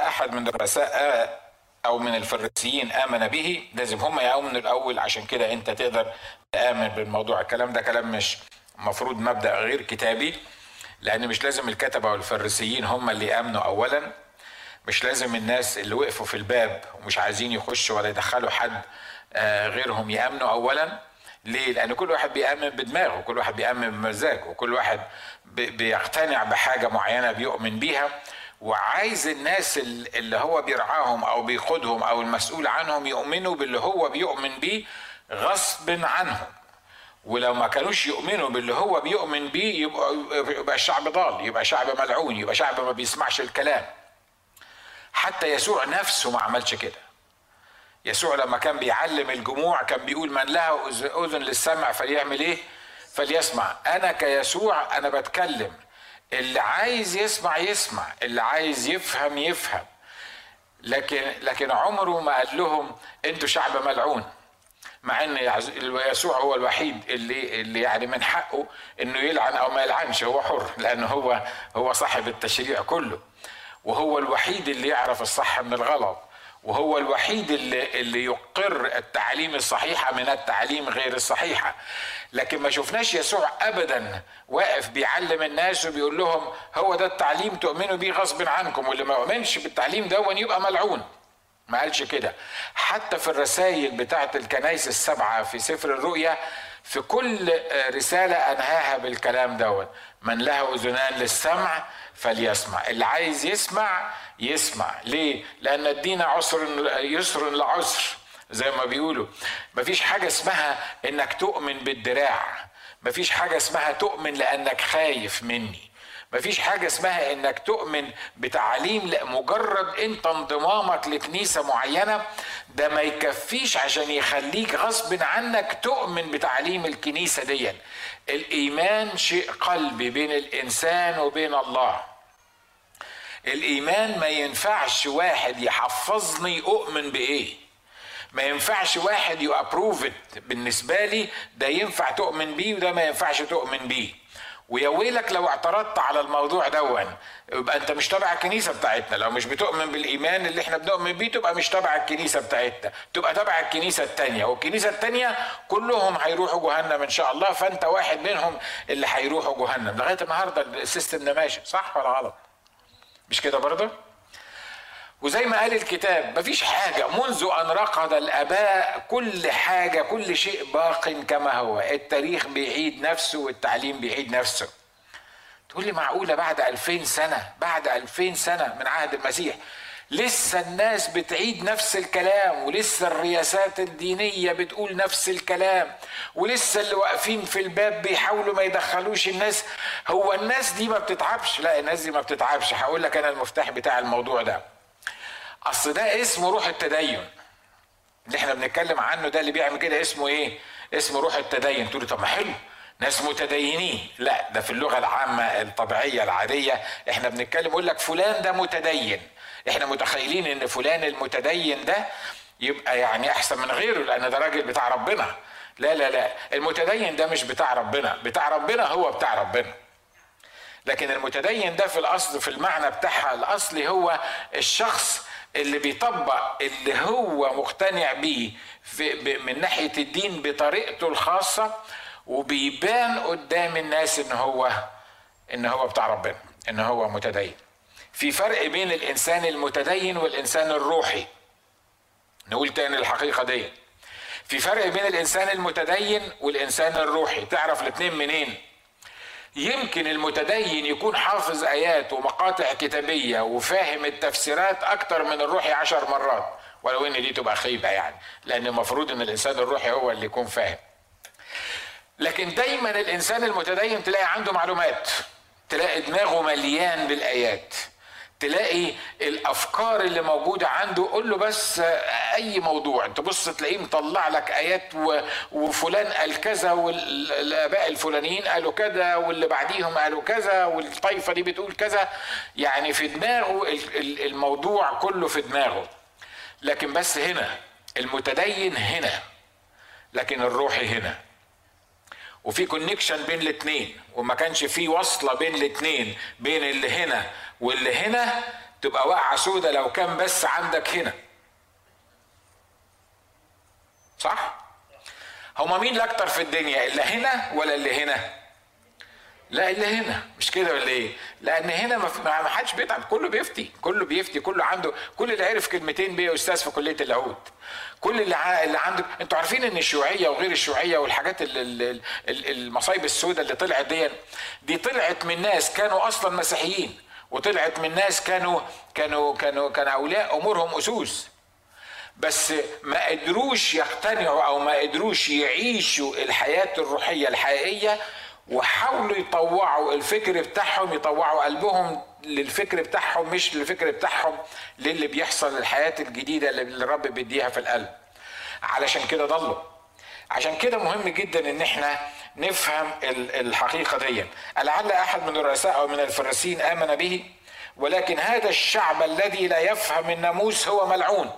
احد من الرؤساء او من الفريسيين امن به لازم هم يؤمنوا الاول عشان كده انت تقدر تامن بالموضوع الكلام ده كلام مش مفروض مبدا غير كتابي لان مش لازم الكتبه والفريسيين هم اللي يامنوا اولا مش لازم الناس اللي وقفوا في الباب ومش عايزين يخشوا ولا يدخلوا حد غيرهم يامنوا اولا ليه؟ لأن كل واحد بيأمن بدماغه، كل واحد بيأمن بمزاجه، وكل واحد بيقتنع بحاجة معينة بيؤمن بيها، وعايز الناس اللي هو بيرعاهم أو بيقودهم أو المسؤول عنهم يؤمنوا باللي هو بيؤمن بيه غصب عنهم. ولو ما كانوش يؤمنوا باللي هو بيؤمن بيه يبقى, يبقى الشعب ضال، يبقى شعب ملعون، يبقى شعب ما بيسمعش الكلام. حتى يسوع نفسه ما عملش كده. يسوع لما كان بيعلم الجموع كان بيقول من له اذن للسمع فليعمل ايه؟ فليسمع انا كيسوع انا بتكلم اللي عايز يسمع يسمع اللي عايز يفهم يفهم لكن لكن عمره ما قال لهم انتوا شعب ملعون مع ان يسوع هو الوحيد اللي اللي يعني من حقه انه يلعن او ما يلعنش هو حر لانه هو هو صاحب التشريع كله وهو الوحيد اللي يعرف الصح من الغلط وهو الوحيد اللي اللي يقر التعليم الصحيحه من التعليم غير الصحيحه لكن ما شفناش يسوع ابدا واقف بيعلم الناس وبيقول لهم هو ده التعليم تؤمنوا بيه غصب عنكم واللي ما يؤمنش بالتعليم ده يبقى ملعون ما قالش كده حتى في الرسائل بتاعه الكنائس السبعه في سفر الرؤيا في كل رسالة أنهاها بالكلام دوت من له أذنان للسمع فليسمع اللي عايز يسمع يسمع ليه لأن الدين عسر يسر لعسر زي ما بيقولوا مفيش حاجة اسمها انك تؤمن بالدراع مفيش حاجة اسمها تؤمن لأنك خايف مني مفيش حاجة اسمها انك تؤمن بتعليم لا مجرد انت انضمامك لكنيسة معينة ده ما يكفيش عشان يخليك غصب عنك تؤمن بتعليم الكنيسة دي الايمان شيء قلبي بين الانسان وبين الله الايمان ما ينفعش واحد يحفظني اؤمن بايه ما ينفعش واحد يابروفت بالنسبه لي ده ينفع تؤمن بيه وده ما ينفعش تؤمن بيه ويا ويلك لو اعترضت على الموضوع دون يبقى انت مش تبع الكنيسه بتاعتنا لو مش بتؤمن بالايمان اللي احنا بنؤمن بيه تبقى مش تبع الكنيسه بتاعتنا تبقى تبع الكنيسه التانية والكنيسه التانية كلهم هيروحوا جهنم ان شاء الله فانت واحد منهم اللي هيروحوا جهنم لغايه النهارده السيستم ده ماشي صح ولا غلط مش كده برضه وزي ما قال الكتاب مفيش حاجة منذ أن رقد الآباء كل حاجة كل شيء باق كما هو التاريخ بيعيد نفسه والتعليم بيعيد نفسه تقول لي معقولة بعد ألفين سنة بعد ألفين سنة من عهد المسيح لسه الناس بتعيد نفس الكلام ولسه الرياسات الدينية بتقول نفس الكلام ولسه اللي واقفين في الباب بيحاولوا ما يدخلوش الناس هو الناس دي ما بتتعبش لا الناس دي ما بتتعبش هقول لك أنا المفتاح بتاع الموضوع ده اصل ده اسمه روح التدين اللي احنا بنتكلم عنه ده اللي بيعمل كده اسمه ايه اسمه روح التدين تقول طب ما حلو ناس متدينين لا ده في اللغه العامه الطبيعيه العاديه احنا بنتكلم يقول لك فلان ده متدين احنا متخيلين ان فلان المتدين ده يبقى يعني احسن من غيره لان ده راجل بتاع ربنا لا لا لا المتدين ده مش بتاع ربنا بتاع ربنا هو بتاع ربنا لكن المتدين ده في الاصل في المعنى بتاعها الاصلي هو الشخص اللي بيطبق اللي هو مقتنع بيه في من ناحيه الدين بطريقته الخاصه وبيبان قدام الناس ان هو ان هو بتاع ربنا ان هو متدين في فرق بين الانسان المتدين والانسان الروحي نقول تاني الحقيقه دي في فرق بين الانسان المتدين والانسان الروحي تعرف الاثنين منين يمكن المتدين يكون حافظ ايات ومقاطع كتابيه وفاهم التفسيرات اكتر من الروحي عشر مرات ولو ان دي تبقى خيبه يعني لان المفروض ان الانسان الروحي هو اللي يكون فاهم لكن دايما الانسان المتدين تلاقي عنده معلومات تلاقي دماغه مليان بالايات تلاقي الافكار اللي موجوده عنده قول له بس اي موضوع تبص تلاقيه مطلع لك ايات وفلان قال كذا والاباء الفلانيين قالوا كذا واللي بعديهم قالوا كذا والطائفه دي بتقول كذا يعني في دماغه الموضوع كله في دماغه لكن بس هنا المتدين هنا لكن الروحي هنا وفي كونكشن بين الاثنين وما كانش في وصله بين الاثنين بين اللي هنا واللي هنا تبقى واقعه سودة لو كان بس عندك هنا صح هما مين الاكتر في الدنيا اللي هنا ولا اللي هنا لا اللي هنا مش كده ولا ايه لان هنا ما حدش بيتعب كله بيفتي كله بيفتي كله عنده كل اللي عرف كلمتين بيه استاذ في كليه اللاهوت كل اللي ع... اللي عنده انتوا عارفين ان الشيوعيه وغير الشيوعيه والحاجات اللي... المصايب السوداء اللي طلعت دي دي طلعت من ناس كانوا اصلا مسيحيين وطلعت من ناس كانوا كانوا كانوا كان اولياء امورهم اسوس بس ما قدروش يقتنعوا او ما قدروش يعيشوا الحياه الروحيه الحقيقيه وحاولوا يطوعوا الفكر بتاعهم يطوعوا قلبهم للفكر بتاعهم مش للفكر بتاعهم للي بيحصل الحياة الجديدة اللي الرب بيديها في القلب علشان كده ضلوا عشان كده مهم جدا ان احنا نفهم الحقيقة دي لعل احد من الرؤساء او من الفريسيين امن به ولكن هذا الشعب الذي لا يفهم الناموس هو ملعون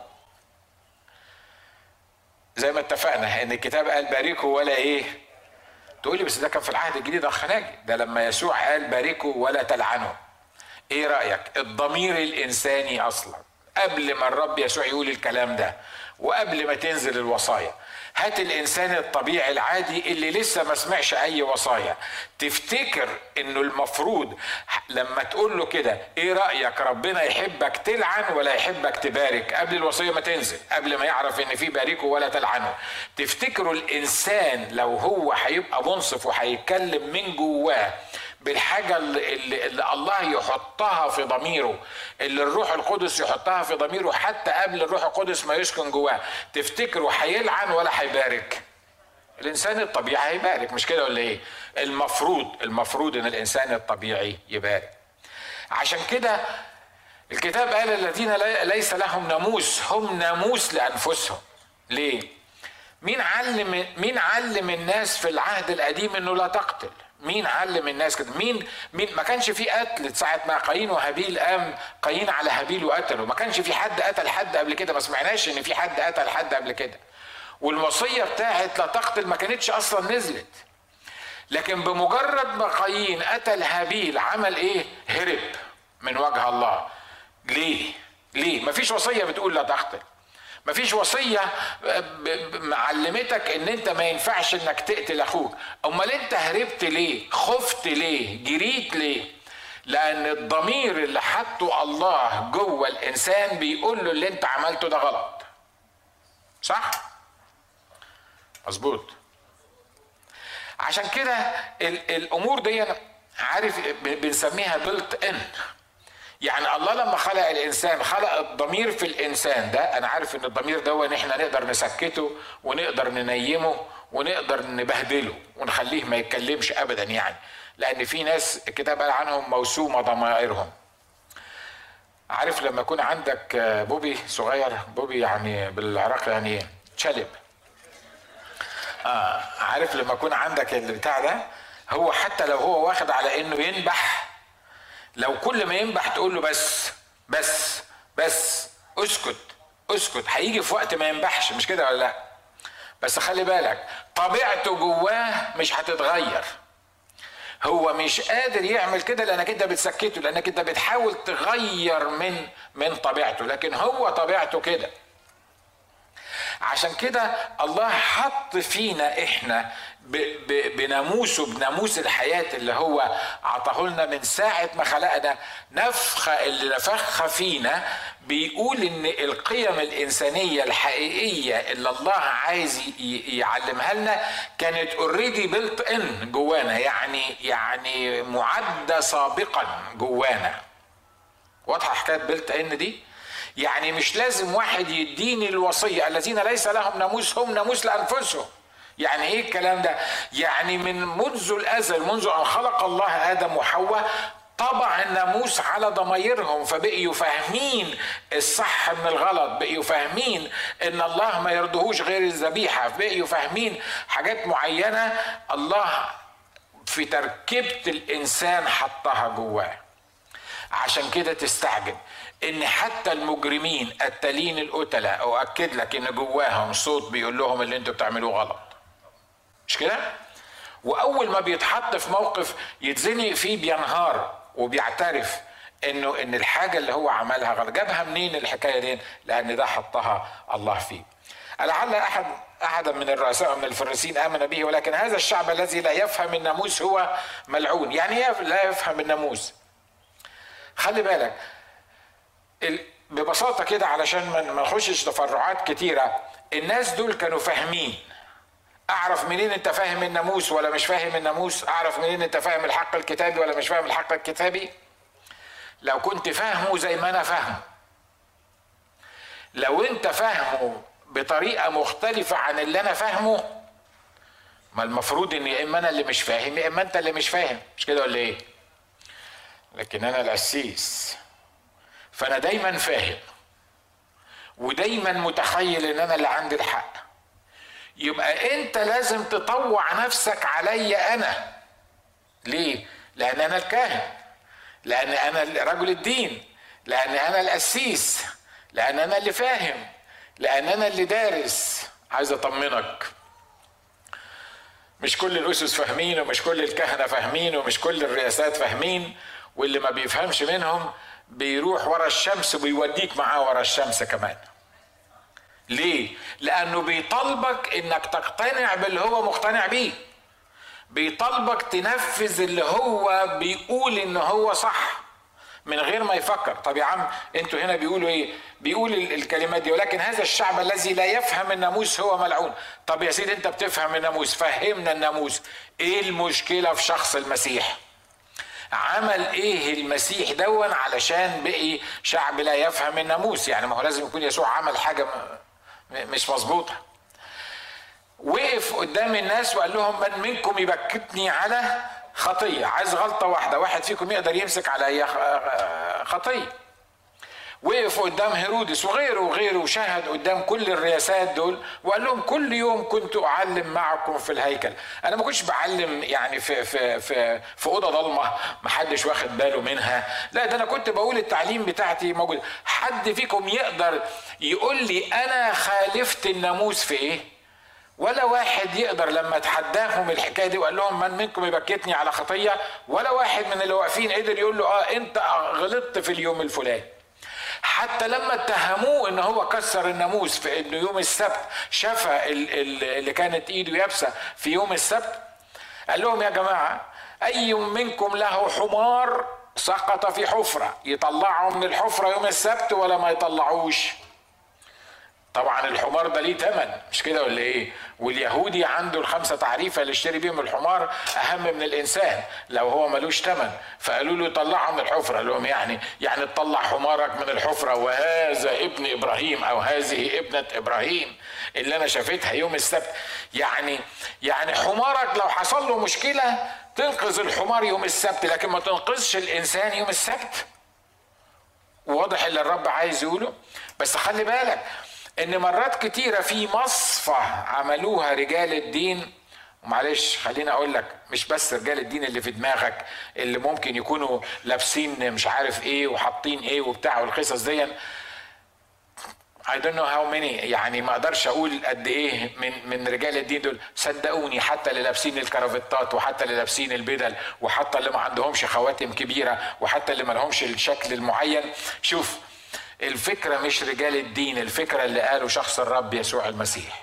زي ما اتفقنا ان الكتاب قال باركوا ولا ايه تقول لي بس ده كان في العهد الجديد اخ ناجي ده لما يسوع قال باركوا ولا تلعنوا ايه رايك الضمير الانساني اصلا قبل ما الرب يسوع يقول الكلام ده وقبل ما تنزل الوصايا هات الانسان الطبيعي العادي اللي لسه ما سمعش اي وصايا تفتكر انه المفروض لما تقول له كده ايه رايك ربنا يحبك تلعن ولا يحبك تبارك قبل الوصيه ما تنزل قبل ما يعرف ان في باركوا ولا تلعنوا تفتكروا الانسان لو هو هيبقى منصف وهيتكلم من جواه بالحاجة اللي, اللي الله يحطها في ضميره اللي الروح القدس يحطها في ضميره حتى قبل الروح القدس ما يسكن جواه تفتكروا هيلعن ولا هيبارك الانسان الطبيعي هيبارك مش كده ولا ايه المفروض المفروض ان الانسان الطبيعي يبارك عشان كده الكتاب قال الذين ليس لهم ناموس هم ناموس لانفسهم ليه مين علم مين علم الناس في العهد القديم انه لا تقتل مين علم الناس كده مين مين ما كانش في قتل ساعه ما قايين وهابيل قام قايين على هابيل وقتله ما كانش في حد قتل حد قبل كده ما سمعناش ان في حد قتل حد قبل كده والوصيه بتاعت لا تقتل ما كانتش اصلا نزلت لكن بمجرد ما قايين قتل هابيل عمل ايه هرب من وجه الله ليه ليه مفيش وصيه بتقول لا تقتل مفيش وصية معلمتك ان انت ما ينفعش انك تقتل اخوك امال انت هربت ليه خفت ليه جريت ليه لان الضمير اللي حطه الله جوه الانسان بيقول له اللي انت عملته ده غلط صح مظبوط عشان كده الامور دي عارف بنسميها بلت ان يعني الله لما خلق الانسان خلق الضمير في الانسان ده انا عارف ان الضمير ده ان احنا نقدر نسكته ونقدر ننيمه ونقدر نبهدله ونخليه ما يتكلمش ابدا يعني لان في ناس الكتاب قال عنهم موسومه ضمائرهم عارف لما يكون عندك بوبي صغير بوبي يعني بالعراق يعني ايه شلب آه عارف لما يكون عندك البتاع ده هو حتى لو هو واخد على انه ينبح لو كل ما ينبح تقول له بس بس بس اسكت اسكت هيجي في وقت ما ينبحش مش كده ولا لا بس خلي بالك طبيعته جواه مش هتتغير هو مش قادر يعمل كده لانك انت بتسكته لانك انت بتحاول تغير من من طبيعته لكن هو طبيعته كده عشان كده الله حط فينا احنا بناموسه بناموس الحياة اللي هو عطاه لنا من ساعة ما خلقنا نفخة اللي نفخها فينا بيقول ان القيم الانسانية الحقيقية اللي الله عايز يعلمها لنا كانت اوريدي بلت ان جوانا يعني يعني معدة سابقا جوانا واضحة حكاية بلت ان دي؟ يعني مش لازم واحد يديني الوصية الذين ليس لهم ناموس هم ناموس لأنفسهم يعني ايه الكلام ده يعني من منذ الازل منذ ان خلق الله ادم وحواء طبع الناموس على ضمايرهم فبقيوا فاهمين الصح من الغلط بقيوا فاهمين ان الله ما يرضهوش غير الذبيحه بقيوا فاهمين حاجات معينه الله في تركيبه الانسان حطها جواه عشان كده تستعجب ان حتى المجرمين التالين القتلة اؤكد لك ان جواهم صوت بيقول لهم اللي انتوا بتعملوه غلط مش كده واول ما بيتحط في موقف يتزنق فيه بينهار وبيعترف انه ان الحاجه اللي هو عملها غلط جابها منين الحكايه دي لان ده حطها الله فيه لعل احد احدا من الرؤساء من الفريسين امن به ولكن هذا الشعب الذي لا يفهم الناموس هو ملعون يعني ايه لا يفهم الناموس خلي بالك ببساطه كده علشان ما نخشش تفرعات كتيره الناس دول كانوا فاهمين اعرف منين انت فاهم الناموس ولا مش فاهم الناموس اعرف منين انت فاهم الحق الكتابي ولا مش فاهم الحق الكتابي لو كنت فاهمه زي ما انا فاهمه لو انت فاهمه بطريقه مختلفه عن اللي انا فاهمه ما المفروض ان يا اما انا اللي مش فاهم يا اما انت اللي مش فاهم مش كده ولا ايه لكن انا القسيس فانا دايما فاهم ودايما متخيل ان انا اللي عندي الحق يبقى انت لازم تطوع نفسك عليا انا ليه لان انا الكاهن لان انا رجل الدين لان انا القسيس لان انا اللي فاهم لان انا اللي دارس عايز اطمنك مش كل الاسس فاهمين ومش كل الكهنه فاهمين ومش كل الرئاسات فاهمين واللي ما بيفهمش منهم بيروح ورا الشمس وبيوديك معاه ورا الشمس كمان ليه لانه بيطالبك انك تقتنع باللي هو مقتنع بيه بيطالبك تنفذ اللي هو بيقول ان هو صح من غير ما يفكر طب يا عم انتوا هنا بيقولوا ايه بيقول الكلمات دي ولكن هذا الشعب الذي لا يفهم الناموس هو ملعون طب يا سيدي انت بتفهم الناموس فهمنا الناموس ايه المشكله في شخص المسيح عمل ايه المسيح دون علشان بقي شعب لا يفهم الناموس يعني ما هو لازم يكون يسوع عمل حاجه مش مظبوطه وقف قدام الناس وقال لهم من منكم يبكتني على خطيه عايز غلطه واحده واحد فيكم يقدر يمسك على اي خطيه وقف قدام هيرودس وغيره وغيره وشهد قدام كل الرياسات دول وقال لهم كل يوم كنت اعلم معكم في الهيكل انا ما كنتش بعلم يعني في في في في اوضه ضلمه ما حدش واخد باله منها لا ده انا كنت بقول التعليم بتاعتي موجود حد فيكم يقدر يقول لي انا خالفت الناموس في ايه ولا واحد يقدر لما اتحداهم الحكايه دي وقال لهم من منكم يبكتني على خطيه ولا واحد من اللي واقفين قدر يقول له اه انت غلطت في اليوم الفلاني حتى لما اتهموه ان هو كسر الناموس في انه يوم السبت شفى اللي كانت ايده يابسه في يوم السبت قال لهم يا جماعه اي منكم له حمار سقط في حفره يطلعه من الحفره يوم السبت ولا ما يطلعوش طبعا الحمار ده ليه ثمن مش كده ولا ايه واليهودي عنده الخمسه تعريفه اللي اشتري بيهم الحمار اهم من الانسان لو هو ملوش ثمن فقالوا له طلعه من الحفره قال لهم يعني يعني تطلع حمارك من الحفره وهذا ابن ابراهيم او هذه ابنه ابراهيم اللي انا شافتها يوم السبت يعني يعني حمارك لو حصل له مشكله تنقذ الحمار يوم السبت لكن ما تنقذش الانسان يوم السبت واضح اللي الرب عايز يقوله بس خلي بالك ان مرات كتيرة في مصفى عملوها رجال الدين معلش خليني اقول لك مش بس رجال الدين اللي في دماغك اللي ممكن يكونوا لابسين مش عارف ايه وحاطين ايه وبتاع والقصص دي I don't know how many يعني ما اقدرش اقول قد ايه من من رجال الدين دول صدقوني حتى اللي لابسين الكرافتات وحتى اللي لابسين البدل وحتى اللي ما عندهمش خواتم كبيره وحتى اللي ما لهمش الشكل المعين شوف الفكرة مش رجال الدين الفكرة اللي قاله شخص الرب يسوع المسيح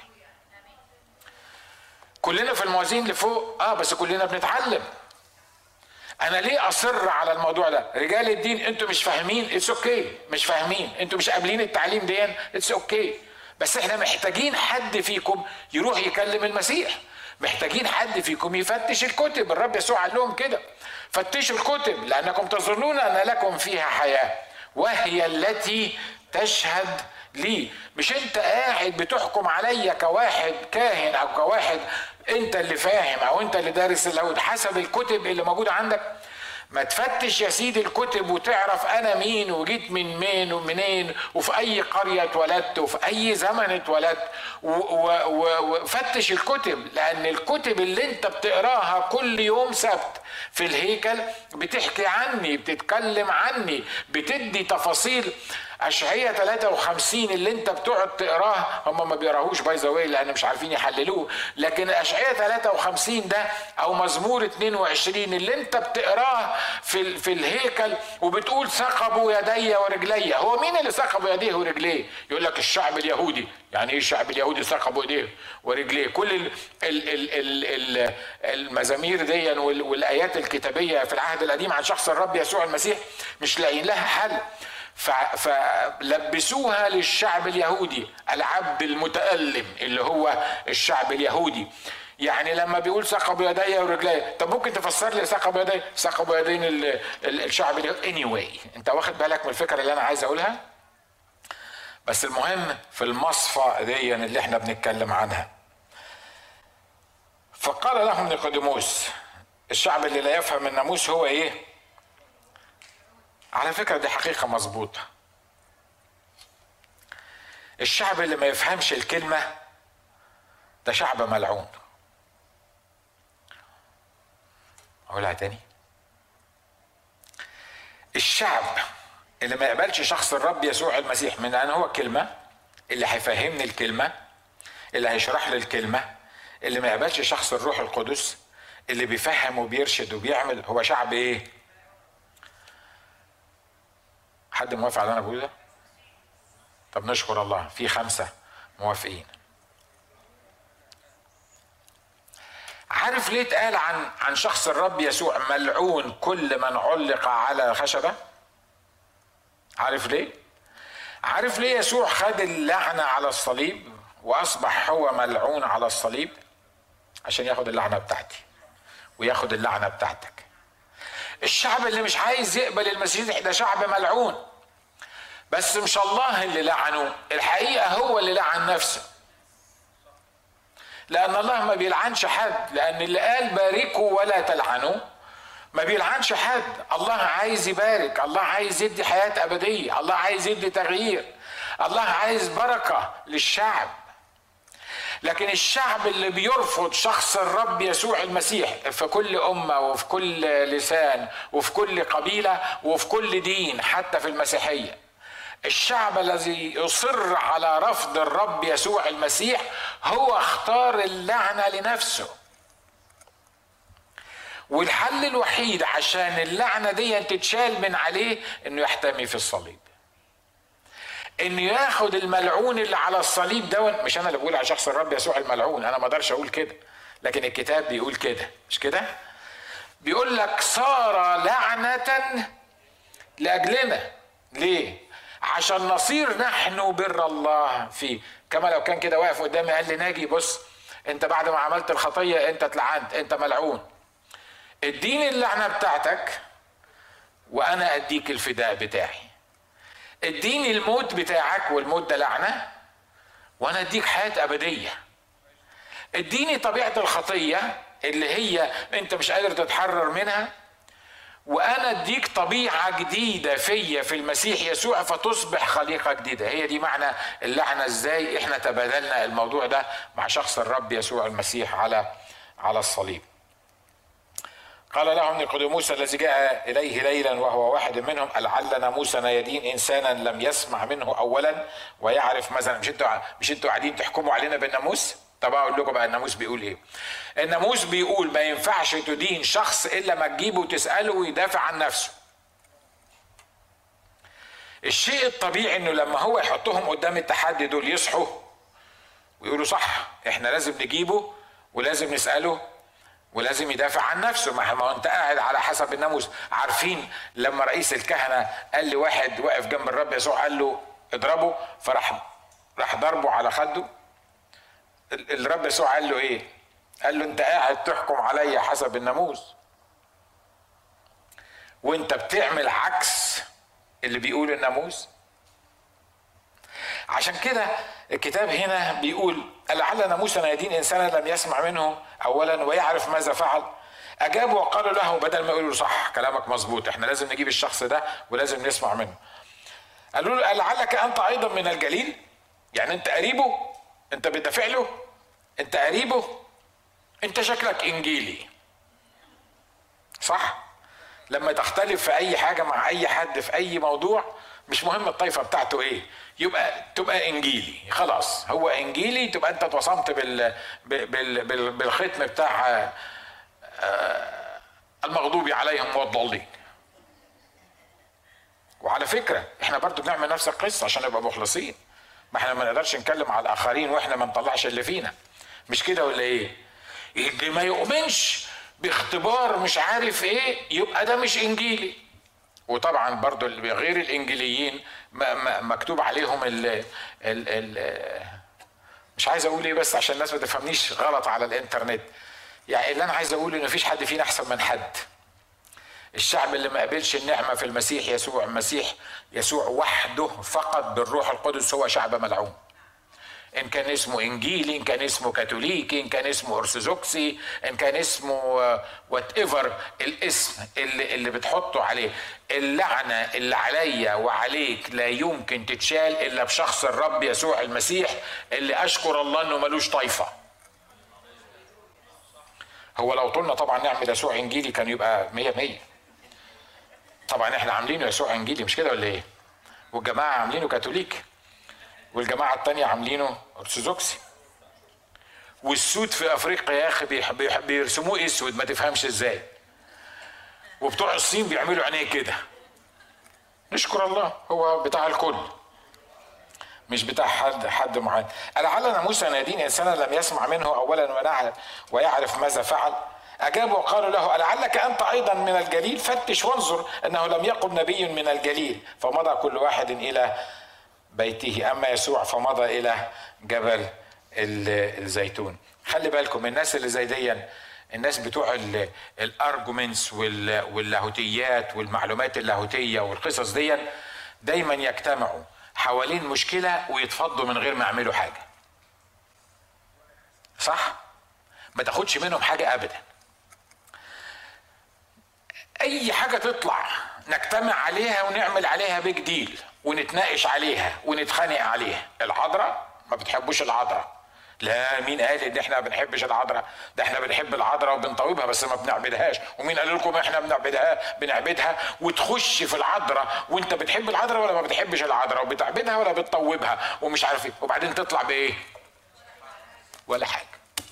كلنا في الموازين اللي فوق اه بس كلنا بنتعلم انا ليه اصر على الموضوع ده رجال الدين انتوا مش فاهمين اتس اوكي okay. مش فاهمين انتوا مش قابلين التعليم دي اتس اوكي okay. بس احنا محتاجين حد فيكم يروح يكلم المسيح محتاجين حد فيكم يفتش الكتب الرب يسوع قال لهم كده فتشوا الكتب لانكم تظنون ان لكم فيها حياه وهي التي تشهد لي مش انت قاعد بتحكم عليا كواحد كاهن او كواحد انت اللي فاهم او انت اللي دارس اللاهوت حسب الكتب اللي موجوده عندك ما تفتش يا سيدي الكتب وتعرف انا مين وجيت من مين ومنين وفي اي قريه اتولدت وفي اي زمن اتولدت وفتش الكتب لان الكتب اللي انت بتقراها كل يوم سبت في الهيكل بتحكي عني بتتكلم عني بتدي تفاصيل اشعياء 53 اللي انت بتقعد تقراه هم ما بيقراهوش باي ذا لان مش عارفين يحللوه لكن اشعياء 53 ده او مزمور 22 اللي انت بتقراه في في الهيكل وبتقول ثقبوا يدي ورجلي هو مين اللي ثقبوا يديه ورجليه يقول لك الشعب اليهودي يعني ايه الشعب اليهودي ثقبوا يديه ورجليه كل ال ال ال ال ال المزامير دي والايات الكتابيه في العهد القديم عن شخص الرب يسوع المسيح مش لاقيين لها حل فلبسوها للشعب اليهودي العبد المتألم اللي هو الشعب اليهودي يعني لما بيقول ثقب يدي ورجلي طب ممكن تفسر لي ثقب يدي ثقب يدين الشعب اليهودي اني anyway. انت واخد بالك من الفكره اللي انا عايز اقولها بس المهم في المصفى دي اللي احنا بنتكلم عنها فقال لهم نيقوديموس الشعب اللي لا يفهم الناموس هو ايه على فكرة دي حقيقة مظبوطة الشعب اللي ما يفهمش الكلمة ده شعب ملعون أقولها تاني الشعب اللي ما يقبلش شخص الرب يسوع المسيح من أن هو كلمة اللي هيفهمني الكلمة اللي هيشرح لي الكلمة اللي ما يقبلش شخص الروح القدس اللي بيفهم وبيرشد وبيعمل هو شعب ايه حد موافق على اللي انا بقوله ده طب نشكر الله في خمسه موافقين عارف ليه اتقال عن عن شخص الرب يسوع ملعون كل من علق على خشبه عارف ليه عارف ليه يسوع خد اللعنه على الصليب واصبح هو ملعون على الصليب عشان ياخد اللعنه بتاعتي وياخد اللعنه بتاعتك الشعب اللي مش عايز يقبل المسيح ده شعب ملعون بس مش الله اللي لعنه الحقيقه هو اللي لعن نفسه لان الله ما بيلعنش حد لان اللي قال باركوا ولا تلعنوا ما بيلعنش حد الله عايز يبارك الله عايز يدي حياه ابديه الله عايز يدي تغيير الله عايز بركه للشعب لكن الشعب اللي بيرفض شخص الرب يسوع المسيح في كل امه وفي كل لسان وفي كل قبيله وفي كل دين حتى في المسيحيه الشعب الذي يصر على رفض الرب يسوع المسيح هو اختار اللعنه لنفسه والحل الوحيد عشان اللعنه دي تتشال من عليه انه يحتمي في الصليب انه ياخد الملعون اللي على الصليب ده مش انا اللي بقول على شخص الرب يسوع الملعون انا ما اقدرش اقول كده لكن الكتاب بيقول كده مش كده بيقول لك صار لعنة لأجلنا ليه عشان نصير نحن بر الله فيه كما لو كان كده واقف قدامي قال لي ناجي بص انت بعد ما عملت الخطية انت اتلعنت انت ملعون اديني اللعنة بتاعتك وانا اديك الفداء بتاعي اديني الموت بتاعك والموت ده لعنه وانا اديك حياه ابديه اديني طبيعه الخطيه اللي هي انت مش قادر تتحرر منها وانا اديك طبيعه جديده فيا في المسيح يسوع فتصبح خليقه جديده هي دي معنى اللعنه ازاي احنا تبادلنا الموضوع ده مع شخص الرب يسوع المسيح على على الصليب قال لهم نيقوديموس الذي جاء اليه ليلا وهو واحد منهم لعل ناموسنا يدين انسانا لم يسمع منه اولا ويعرف مثلا مش انتوا مش انتوا قاعدين تحكموا علينا بالناموس طب اقول لكم بقى الناموس بيقول ايه الناموس بيقول ما ينفعش تدين شخص الا ما تجيبه وتساله ويدافع عن نفسه الشيء الطبيعي انه لما هو يحطهم قدام التحدي دول يصحوا ويقولوا صح احنا لازم نجيبه ولازم نساله ولازم يدافع عن نفسه ما انت قاعد على حسب الناموس عارفين لما رئيس الكهنه قال لواحد واقف جنب الرب يسوع قال له اضربه فراح راح ضربه على خده الرب يسوع قال له ايه قال له انت قاعد تحكم عليا حسب الناموس وانت بتعمل عكس اللي بيقول الناموس عشان كده الكتاب هنا بيقول لعل ناموسنا يدين انسانا لم يسمع منه اولا ويعرف ماذا فعل اجابوا وقالوا له بدل ما يقولوا صح كلامك مظبوط احنا لازم نجيب الشخص ده ولازم نسمع منه قالوا له لعلك انت ايضا من الجليل يعني انت قريبه انت بتدافع له انت قريبه انت شكلك انجيلي صح لما تختلف في اي حاجه مع اي حد في اي موضوع مش مهم الطائفه بتاعته ايه يبقى تبقى انجيلي خلاص هو انجيلي تبقى انت اتوصمت بال, بال... بال... بالختم بتاع آه، المغضوب عليهم والضالين وعلى فكره احنا برضو بنعمل نفس القصه عشان نبقى مخلصين ما احنا ما نقدرش نتكلم على الاخرين واحنا ما نطلعش اللي فينا مش كده ولا ايه اللي ما يؤمنش باختبار مش عارف ايه يبقى ده مش انجيلي وطبعا برضو غير الانجيليين مكتوب عليهم ال ال ال مش عايز اقول ايه بس عشان الناس ما تفهمنيش غلط على الانترنت يعني اللي انا عايز اقوله ان مفيش حد فينا احسن من حد الشعب اللي ما قبلش النعمه في المسيح يسوع المسيح يسوع وحده فقط بالروح القدس هو شعب ملعون ان كان اسمه انجيلي ان كان اسمه كاثوليكي ان كان اسمه ارثوذكسي ان كان اسمه وات ايفر الاسم اللي اللي بتحطه عليه اللعنه اللي عليا وعليك لا يمكن تتشال الا بشخص الرب يسوع المسيح اللي اشكر الله انه ملوش طايفه هو لو طولنا طبعا نعمل يسوع انجيلي كان يبقى مية مية طبعا احنا عاملينه يسوع انجيلي مش كده ولا ايه والجماعه عاملينه كاثوليك والجماعه التانية عاملينه ارثوذكسي والسود في افريقيا يا اخي بيرسموه اسود ما تفهمش ازاي وبتوع الصين بيعملوا عينيه كده نشكر الله هو بتاع الكل مش بتاع حد حد معين ألعلنا موسى نادين إنسانا لم يسمع منه أولا ويعرف ماذا فعل أجابوا وقالوا له ألعلك أنت أيضا من الجليل فتش وانظر أنه لم يقم نبي من الجليل فمضى كل واحد إلى بيته أما يسوع فمضى إلى جبل الزيتون خلي بالكم الناس اللي زي دي الناس بتوع الارجومنتس واللاهوتيات والمعلومات اللاهوتيه والقصص دي دايما يجتمعوا حوالين مشكله ويتفضوا من غير ما يعملوا حاجه صح ما تاخدش منهم حاجه ابدا اي حاجه تطلع نجتمع عليها ونعمل عليها بيج ديل ونتناقش عليها ونتخانق عليها العذراء ما بتحبوش العذراء لا مين قال ان احنا ما بنحبش العذراء ده احنا بنحب العذراء وبنطوبها بس ما بنعبدهاش ومين قال لكم احنا بنعبدها بنعبدها وتخش في العذراء وانت بتحب العذراء ولا ما بتحبش العذراء وبتعبدها ولا بتطوبها ومش عارف ايه وبعدين تطلع بايه ولا حاجه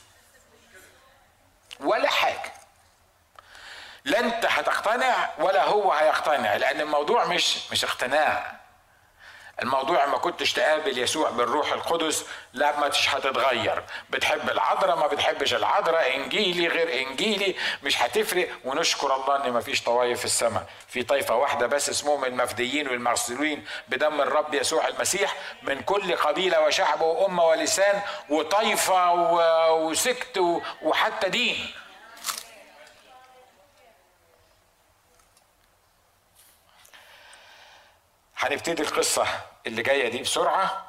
ولا حاجه لا انت هتقتنع ولا هو هيقتنع لان الموضوع مش مش اقتناع الموضوع ما كنتش تقابل يسوع بالروح القدس لا ما مش هتتغير بتحب العذراء ما بتحبش العذراء انجيلي غير انجيلي مش هتفرق ونشكر الله ان ما فيش طوائف في السماء في طائفه واحده بس اسمهم المفديين والمغسولين بدم الرب يسوع المسيح من كل قبيله وشعب وامه ولسان وطائفه وسكت وحتى دين هنبتدي القصة اللي جاية دي بسرعة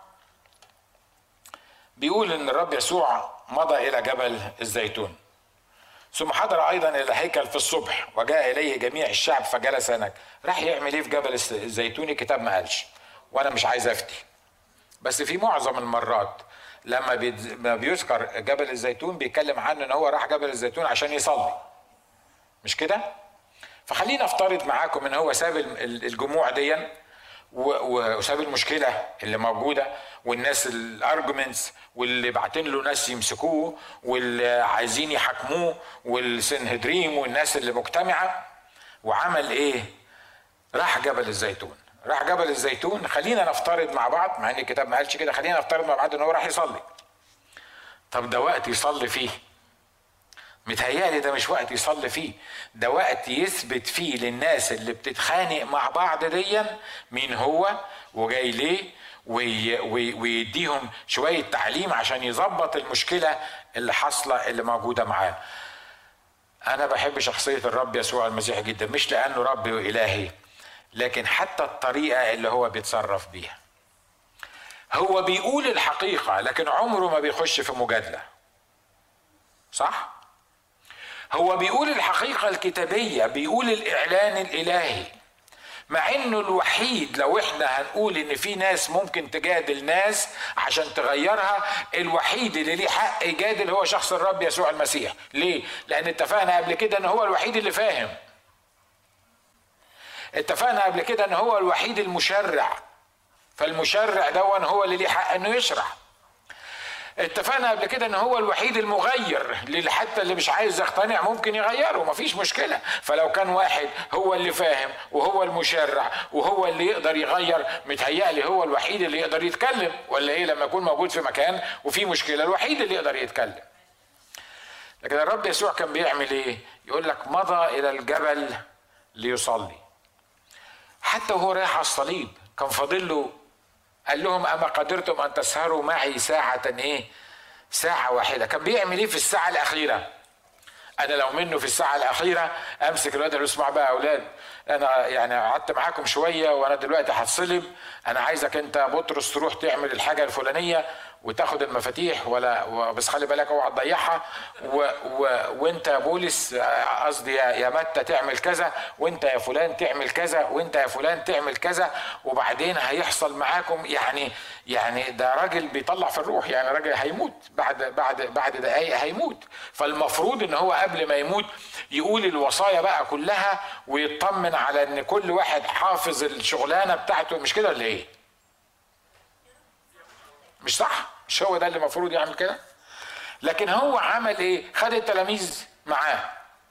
بيقول ان الرب يسوع مضى الى جبل الزيتون ثم حضر ايضا الى هيكل في الصبح وجاء اليه جميع الشعب فجلس هناك راح يعمل ايه في جبل الزيتون الكتاب ما قالش وانا مش عايز افتي بس في معظم المرات لما بيذكر جبل الزيتون بيتكلم عنه ان هو راح جبل الزيتون عشان يصلي مش كده فخلينا افترض معاكم ان هو ساب الجموع دي وساب المشكله اللي موجوده والناس الارجمنتس واللي باعتين له ناس يمسكوه واللي عايزين يحاكموه والسنهدريم والناس اللي مجتمعه وعمل ايه؟ راح جبل الزيتون راح جبل الزيتون خلينا نفترض مع بعض مع ان الكتاب ما قالش كده خلينا نفترض مع بعض ان هو راح يصلي طب ده وقت يصلي فيه متهيألي ده مش وقت يصلي فيه ده وقت يثبت فيه للناس اللي بتتخانق مع بعض ديا مين هو وجاي ليه وي وي ويديهم شوية تعليم عشان يظبط المشكلة اللي حاصلة اللي موجودة معاه أنا بحب شخصية الرب يسوع المسيح جدا مش لأنه ربي وإلهي لكن حتى الطريقة اللي هو بيتصرف بيها هو بيقول الحقيقة لكن عمره ما بيخش في مجادلة صح؟ هو بيقول الحقيقة الكتابية بيقول الإعلان الإلهي مع انه الوحيد لو احنا هنقول ان في ناس ممكن تجادل ناس عشان تغيرها الوحيد اللي ليه حق يجادل هو شخص الرب يسوع المسيح ليه لان اتفقنا قبل كده ان هو الوحيد اللي فاهم اتفقنا قبل كده ان هو الوحيد المشرع فالمشرع دون هو اللي ليه حق انه يشرح اتفقنا قبل كده ان هو الوحيد المغير اللي حتى اللي مش عايز يقتنع ممكن يغيره مفيش مشكله فلو كان واحد هو اللي فاهم وهو المشرع وهو اللي يقدر يغير متهيألي هو الوحيد اللي يقدر يتكلم ولا ايه لما يكون موجود في مكان وفي مشكله الوحيد اللي يقدر يتكلم لكن الرب يسوع كان بيعمل ايه يقول لك مضى الى الجبل ليصلي حتى وهو رايح على الصليب كان فاضل له قال لهم اما قدرتم ان تسهروا معي ساعه ايه ساعه واحده كان بيعمل ايه في الساعه الاخيره انا لو منه في الساعه الاخيره امسك الواد اللي اسمع بقى يا اولاد انا يعني قعدت معاكم شويه وانا دلوقتي هتصلب انا عايزك انت بطرس تروح تعمل الحاجه الفلانيه وتاخد المفاتيح ولا بس خلي بالك اوعى تضيعها و و وانت يا بولس قصدي يا, يا متى تعمل كذا وانت يا فلان تعمل كذا وانت يا فلان تعمل كذا وبعدين هيحصل معاكم يعني يعني ده راجل بيطلع في الروح يعني راجل هيموت بعد بعد بعد دقايق هيموت فالمفروض ان هو قبل ما يموت يقول الوصايا بقى كلها ويطمن على ان كل واحد حافظ الشغلانه بتاعته مش كده ولا ايه؟ مش صح؟ مش هو ده اللي المفروض يعمل كده؟ لكن هو عمل ايه؟ خد التلاميذ معاه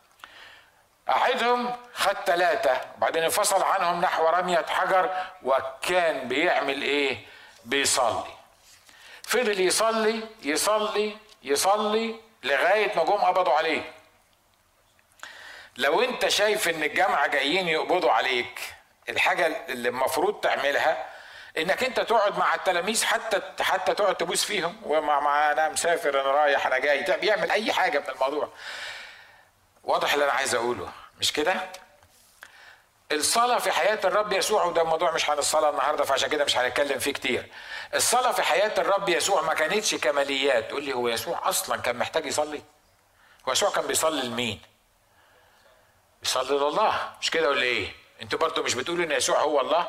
أحدهم خد ثلاثة بعدين انفصل عنهم نحو رمية حجر وكان بيعمل ايه؟ بيصلي فضل يصلي يصلي يصلي لغاية ما جم قبضوا عليه لو انت شايف ان الجامعة جايين يقبضوا عليك الحاجة اللي المفروض تعملها انك انت تقعد مع التلاميذ حتى حتى تقعد تبوس فيهم ومع مع انا مسافر انا رايح انا جاي بيعمل اي حاجه من الموضوع واضح اللي انا عايز اقوله مش كده الصلاة في حياة الرب يسوع وده موضوع مش عن الصلاة النهاردة فعشان كده مش هنتكلم فيه كتير. الصلاة في حياة الرب يسوع ما كانتش كماليات، تقول لي هو يسوع أصلا كان محتاج يصلي؟ هو يسوع كان بيصلي لمين؟ بيصلي لله مش كده ولا إيه؟ أنتوا برضه مش بتقولوا إن يسوع هو الله؟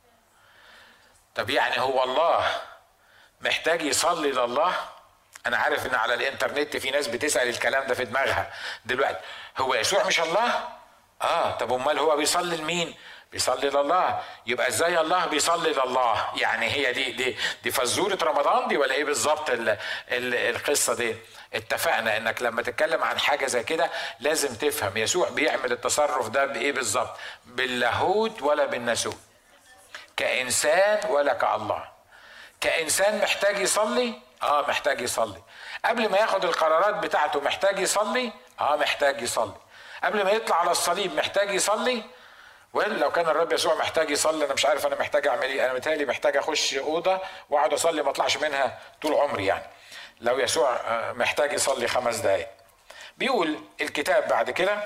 طب يعني هو الله محتاج يصلي لله انا عارف ان على الانترنت في ناس بتسال الكلام ده في دماغها دلوقتي هو يسوع مش الله اه طب امال هو بيصلي لمين بيصلي لله يبقى ازاي الله بيصلي لله يعني هي دي دي دي فزوره رمضان دي ولا ايه بالظبط القصه دي اتفقنا انك لما تتكلم عن حاجه زي كده لازم تفهم يسوع بيعمل التصرف ده بايه بالظبط باللاهوت ولا بالناسوت كإنسان ولا كالله كإنسان محتاج يصلي اه محتاج يصلي قبل ما ياخد القرارات بتاعته محتاج يصلي اه محتاج يصلي قبل ما يطلع على الصليب محتاج يصلي وإلا لو كان الرب يسوع محتاج يصلي انا مش عارف انا محتاج اعمل ايه انا متهيألي محتاج اخش اوضه واقعد اصلي ما اطلعش منها طول عمري يعني لو يسوع محتاج يصلي خمس دقايق بيقول الكتاب بعد كده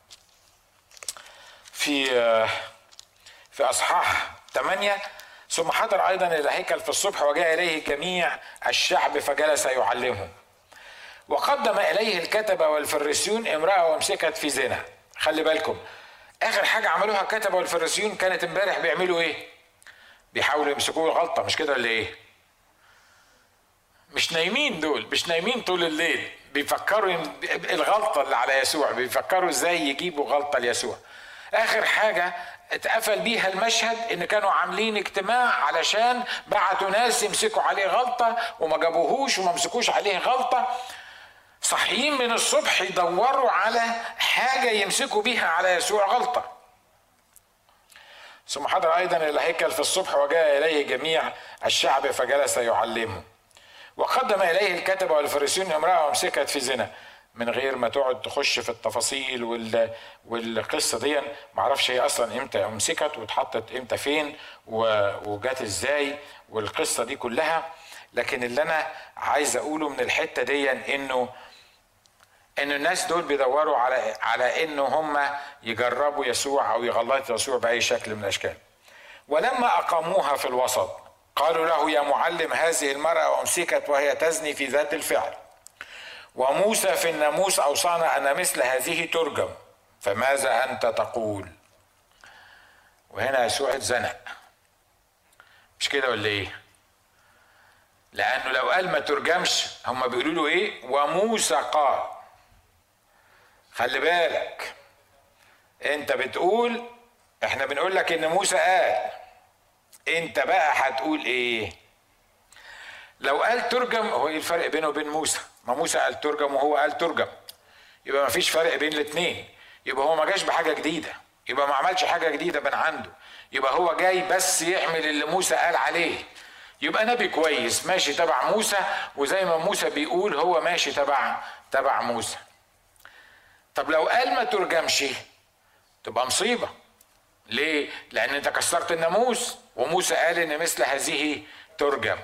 في في اصحاح ثمانية ثم حضر أيضا إلى الهيكل في الصبح وجاء إليه جميع الشعب فجلس يعلمهم وقدم إليه الكتبة والفريسيون امرأة وامسكت في زنا خلي بالكم آخر حاجة عملوها الكتبة والفريسيون كانت امبارح بيعملوا إيه؟ بيحاولوا يمسكوه غلطة مش كده ولا إيه؟ مش نايمين دول مش نايمين طول الليل بيفكروا الغلطة اللي على يسوع بيفكروا ازاي يجيبوا غلطة ليسوع اخر حاجة اتقفل بيها المشهد ان كانوا عاملين اجتماع علشان بعتوا ناس يمسكوا عليه غلطة وما جابوهوش وما مسكوش عليه غلطة صحيين من الصبح يدوروا على حاجة يمسكوا بيها على يسوع غلطة ثم حضر ايضا الى الهيكل في الصبح وجاء اليه جميع الشعب فجلس يعلمه وقدم اليه الكتبه والفريسيون امراه وامسكت في زنا من غير ما تقعد تخش في التفاصيل وال... والقصه دي ما اعرفش هي اصلا امتى امسكت واتحطت امتى فين و... وجات ازاي والقصه دي كلها لكن اللي انا عايز اقوله من الحته دي انه ان الناس دول بيدوروا على على انه هم يجربوا يسوع او يغلطوا يسوع باي شكل من الاشكال ولما اقاموها في الوسط قالوا له يا معلم هذه المراه امسكت وهي تزني في ذات الفعل وموسى في الناموس اوصانا ان مثل هذه ترجم فماذا انت تقول وهنا يسوع اتزنق مش كده ولا ايه لانه لو قال ما ترجمش هم بيقولوا له ايه وموسى قال خلي بالك انت بتقول احنا بنقول لك ان موسى قال انت بقى هتقول ايه لو قال ترجم هو ايه الفرق بينه وبين موسى ما موسى قال ترجم وهو قال ترجم يبقى ما فيش فرق بين الاثنين يبقى هو ما جاش بحاجه جديده يبقى ما عملش حاجه جديده من عنده يبقى هو جاي بس يعمل اللي موسى قال عليه يبقى نبي كويس ماشي تبع موسى وزي ما موسى بيقول هو ماشي تبع تبع موسى طب لو قال ما ترجمش تبقى مصيبه ليه لان انت كسرت الناموس وموسى قال ان مثل هذه ترجم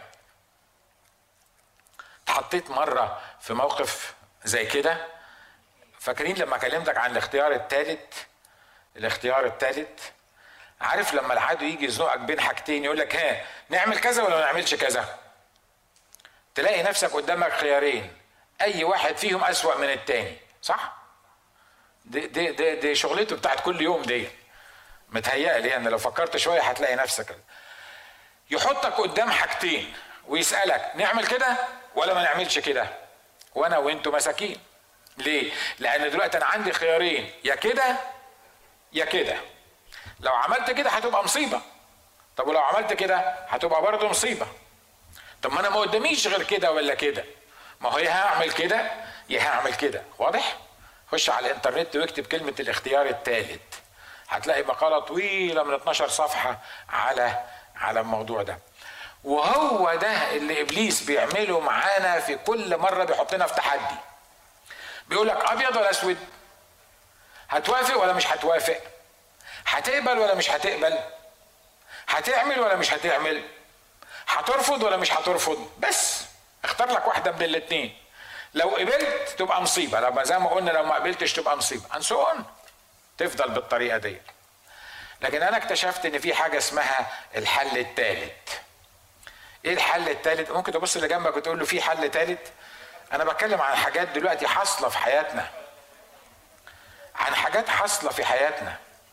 اتحطيت مره في موقف زي كده فاكرين لما كلمتك عن الاختيار الثالث الاختيار الثالث عارف لما العدو يجي يزنقك بين حاجتين يقول لك ها نعمل كذا ولا ما نعملش كذا تلاقي نفسك قدامك خيارين اي واحد فيهم اسوأ من التاني صح دي دي دي, دي شغلته بتاعت كل يوم دي متهيألي يعني لو فكرت شويه هتلاقي نفسك يحطك قدام حاجتين ويسألك نعمل كده ولا ما نعملش كده وانا وانتوا مساكين ليه لان دلوقتي انا عندي خيارين يا كده يا كده لو عملت كده هتبقى مصيبه طب ولو عملت كده هتبقى برضه مصيبه طب ما انا ما قداميش غير كده ولا كده ما هو يا هعمل كده يا هعمل كده واضح خش على الانترنت واكتب كلمه الاختيار الثالث هتلاقي مقاله طويله من 12 صفحه على على الموضوع ده وهو ده اللي ابليس بيعمله معانا في كل مره بيحطنا في تحدي بيقول لك ابيض ولا اسود هتوافق ولا مش هتوافق هتقبل ولا مش هتقبل هتعمل ولا مش هتعمل هترفض ولا مش هترفض بس اختار لك واحده من الاثنين لو قبلت تبقى مصيبه لما زي ما قلنا لو ما قبلتش تبقى مصيبه ان سو تفضل بالطريقه دي لكن انا اكتشفت ان في حاجه اسمها الحل الثالث ايه الحل الثالث ممكن تبص اللي جنبك وتقول له في حل ثالث انا بتكلم عن حاجات دلوقتي حاصله في حياتنا عن حاجات حاصله في حياتنا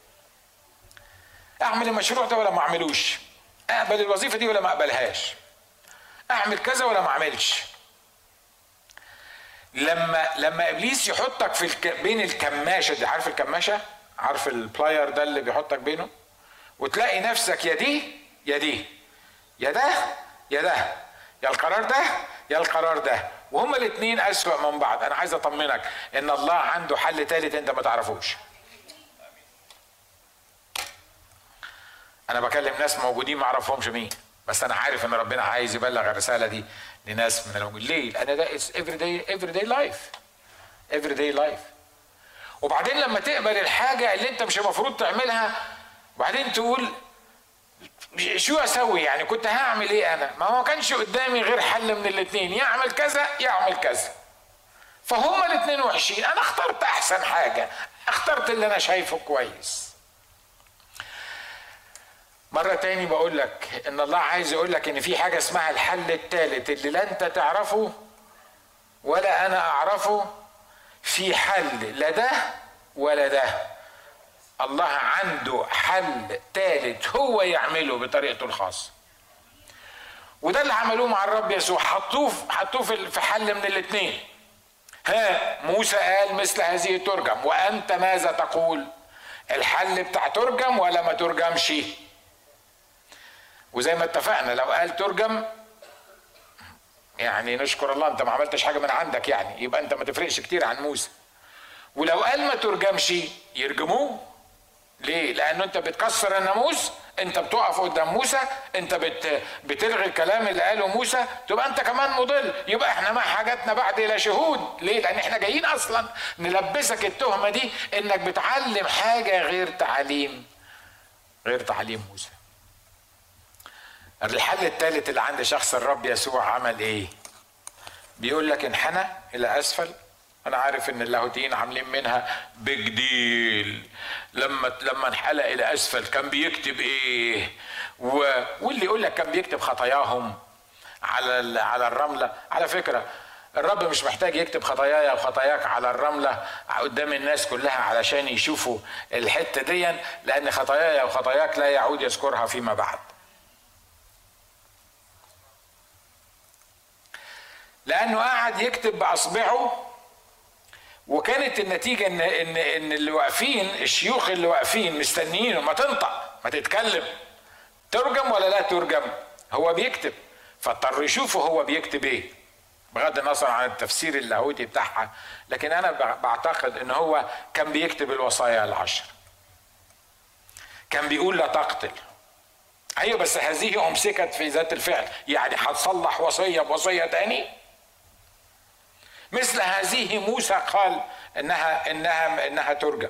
اعمل المشروع ده ولا ما اعملوش اقبل الوظيفه دي ولا ما اقبلهاش اعمل كذا ولا ما اعملش لما لما ابليس يحطك في الك... بين الكماشه دي عارف الكماشه عارف البلاير ده اللي بيحطك بينه وتلاقي نفسك يا دي يا دي يا ده يا ده يا القرار ده يا القرار ده وهما الاثنين اسوأ من بعض انا عايز اطمنك ان الله عنده حل ثالث انت ما تعرفوش انا بكلم ناس موجودين ما اعرفهمش مين بس انا عارف ان ربنا عايز يبلغ الرساله دي لناس من الموجودين ليه لان ده اتس افري داي افري داي لايف افري داي لايف وبعدين لما تقبل الحاجه اللي انت مش المفروض تعملها وبعدين تقول شو اسوي يعني كنت هعمل ايه انا ما هو كانش قدامي غير حل من الاثنين يعمل كذا يعمل كذا فهما الاثنين وحشين انا اخترت احسن حاجه اخترت اللي انا شايفه كويس مرة تاني بقول لك ان الله عايز يقول لك ان في حاجة اسمها الحل الثالث اللي لا انت تعرفه ولا انا اعرفه في حل لا ده ولا ده الله عنده حل ثالث هو يعمله بطريقته الخاصة وده اللي عملوه مع الرب يسوع حطوه حطوه في حل من الاثنين ها موسى قال مثل هذه ترجم وانت ماذا تقول الحل بتاع ترجم ولا ما ترجمش وزي ما اتفقنا لو قال ترجم يعني نشكر الله انت ما عملتش حاجه من عندك يعني يبقى انت ما تفرقش كتير عن موسى ولو قال ما ترجمش يرجموه ليه؟ لأنه أنت بتكسر الناموس، أنت بتقف قدام موسى، أنت بت بتلغي الكلام اللي قاله موسى، تبقى أنت كمان مضل، يبقى إحنا ما حاجتنا بعد إلى شهود، ليه؟ لأن إحنا جايين أصلا نلبسك التهمة دي إنك بتعلم حاجة غير تعليم غير تعليم موسى. الحل الثالث اللي عند شخص الرب يسوع عمل إيه؟ بيقول لك انحنى إلى أسفل انا عارف ان اللاهوتيين عاملين منها بيج ديل لما لما انحلق الى اسفل كان بيكتب ايه و... واللي يقول لك كان بيكتب خطاياهم على على الرمله على فكره الرب مش محتاج يكتب خطاياي وخطاياك على الرملة قدام الناس كلها علشان يشوفوا الحتة دي لأن خطاياي وخطاياك لا يعود يذكرها فيما بعد لأنه قاعد يكتب بأصبعه وكانت النتيجة إن إن إن اللي واقفين الشيوخ اللي واقفين مستنيينه ما تنطق ما تتكلم ترجم ولا لا ترجم هو بيكتب فاضطر يشوفه هو بيكتب ايه بغض النظر عن التفسير اللاهوتي بتاعها لكن انا بعتقد ان هو كان بيكتب الوصايا العشر كان بيقول لا تقتل ايوه بس هذه امسكت في ذات الفعل يعني هتصلح وصيه بوصيه تاني مثل هذه موسى قال انها انها انها ترجم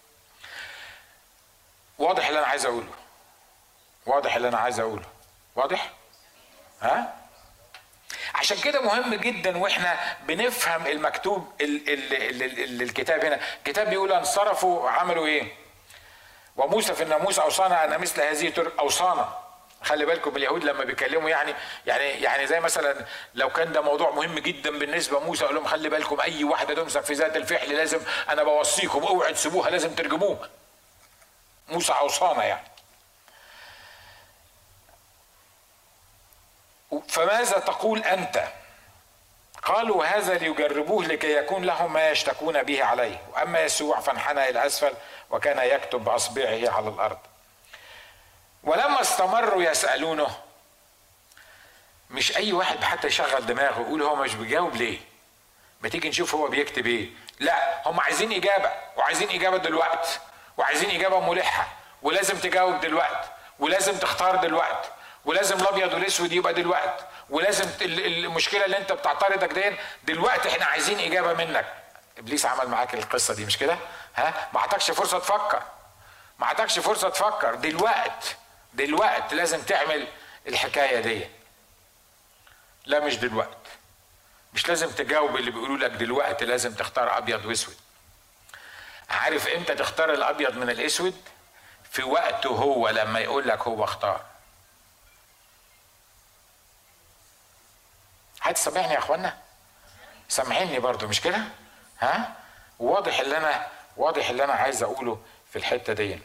واضح اللي انا عايز اقوله واضح اللي انا عايز اقوله واضح ها عشان كده مهم جدا واحنا بنفهم المكتوب ال ال ال ال الكتاب هنا الكتاب بيقول انصرفوا عملوا ايه وموسى في الناموس اوصانا ان مثل هذه ترك اوصانا خلي بالكم اليهود لما بيكلموا يعني يعني يعني زي مثلا لو كان ده موضوع مهم جدا بالنسبه لموسى اقول لهم خلي بالكم اي واحده تمسك في ذات الفعل لازم انا بوصيكم اوعوا تسيبوها لازم ترجموها موسى اوصانا يعني فماذا تقول انت قالوا هذا ليجربوه لكي يكون لهم ما يشتكون به عليه واما يسوع فانحنى الى اسفل وكان يكتب باصبعه على الارض ولما استمروا يسالونه مش اي واحد حتى يشغل دماغه يقول هو مش بيجاوب ليه ما تيجي نشوف هو بيكتب ايه لا هم عايزين اجابه وعايزين اجابه دلوقتي وعايزين اجابه ملحه ولازم تجاوب دلوقتي ولازم تختار دلوقتي ولازم الابيض والاسود يبقى دلوقتي ولازم المشكله اللي انت بتعترضك دي دلوقتي احنا عايزين اجابه منك ابليس عمل معاك القصه دي مش كده ها ما عطاكش فرصه تفكر ما عطاكش فرصه تفكر دلوقت دلوقت لازم تعمل الحكايه دي لا مش دلوقت مش لازم تجاوب اللي بيقولوا لك دلوقتي لازم تختار ابيض واسود عارف امتى تختار الابيض من الاسود في وقته هو لما يقول لك هو اختار هتسامحني يا اخوانا سامحيني برضو مش كده ها واضح اللي انا واضح اللي انا عايز اقوله في الحته دي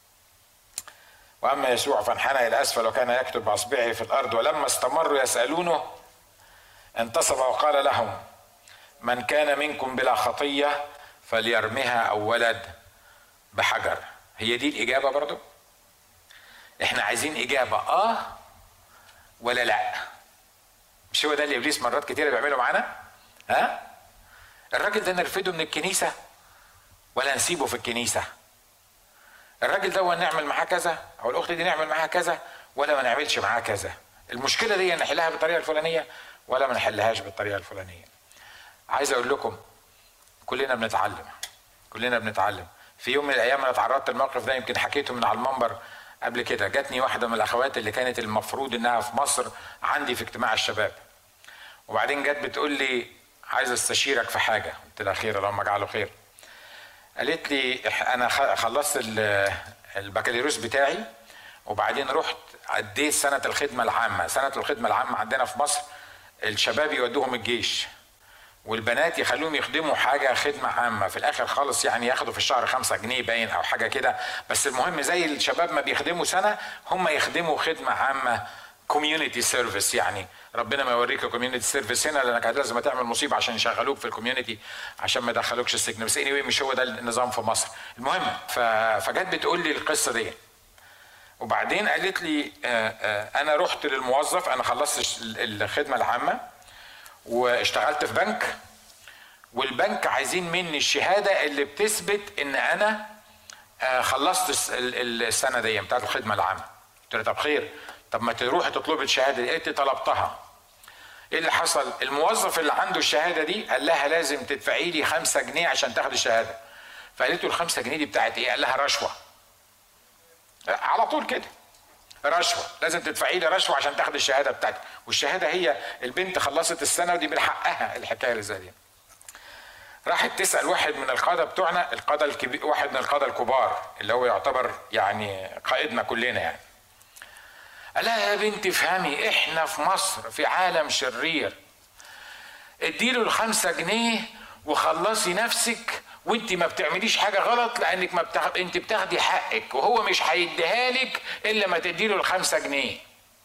واما يسوع فانحنى الى اسفل وكان يكتب باصبعه في الارض ولما استمروا يسالونه انتصب وقال لهم من كان منكم بلا خطيه فليرمها او ولد بحجر هي دي الاجابه برضو احنا عايزين اجابه اه ولا لا مش هو ده اللي ابليس مرات كتيره بيعمله معانا ها الراجل ده نرفده من الكنيسه ولا نسيبه في الكنيسه الراجل ده نعمل معاه كذا او الاخت دي نعمل معاها كذا ولا ما نعملش معاه كذا المشكله دي نحلها بالطريقه الفلانيه ولا ما نحلهاش بالطريقه الفلانيه عايز اقول لكم كلنا بنتعلم كلنا بنتعلم في يوم من الايام انا اتعرضت للموقف ده يمكن حكيته من على المنبر قبل كده جاتني واحده من الاخوات اللي كانت المفروض انها في مصر عندي في اجتماع الشباب وبعدين جت بتقول لي عايز استشيرك في حاجه قلت لها خير اللهم اجعله خير قالت لي انا خلصت البكالوريوس بتاعي وبعدين رحت عديت سنه الخدمه العامه سنه الخدمه العامه عندنا في مصر الشباب يودوهم الجيش والبنات يخلوهم يخدموا حاجة خدمة عامة في الآخر خالص يعني ياخدوا في الشهر خمسة جنيه باين أو حاجة كده بس المهم زي الشباب ما بيخدموا سنة هم يخدموا خدمة عامة كوميونتي سيرفيس يعني ربنا ما يوريك كوميونتي سيرفيس هنا لانك لازم تعمل مصيبه عشان يشغلوك في الكوميونتي عشان ما يدخلوكش السجن بس anyway مش هو ده النظام في مصر المهم فجت بتقول لي القصه دي وبعدين قالت لي آه، آه، انا رحت للموظف انا خلصت الخدمه العامه واشتغلت في بنك والبنك عايزين مني الشهاده اللي بتثبت ان انا آه، خلصت السنه دي بتاعت الخدمه العامه قلت لها طب خير طب ما تروحي تطلبي الشهاده دي انت طلبتها ايه اللي حصل الموظف اللي عنده الشهاده دي قال لها لازم تدفعي لي 5 جنيه عشان تاخدي الشهاده فقالت له ال 5 جنيه دي بتاعت ايه قال لها رشوه على طول كده رشوه لازم تدفعي لي رشوه عشان تاخدي الشهاده بتاعتي والشهاده هي البنت خلصت السنه ودي من حقها الحكايه اللي زي دي راحت تسال واحد من القاده بتوعنا القاده الكبير واحد من القاده الكبار اللي هو يعتبر يعني قائدنا كلنا يعني قال لها يا بنتي افهمي احنا في مصر في عالم شرير اديله الخمسة جنيه وخلصي نفسك وانت ما بتعمليش حاجة غلط لانك ما بتاخد انت بتاخدي حقك وهو مش هيديها لك الا ما تديله الخمسة جنيه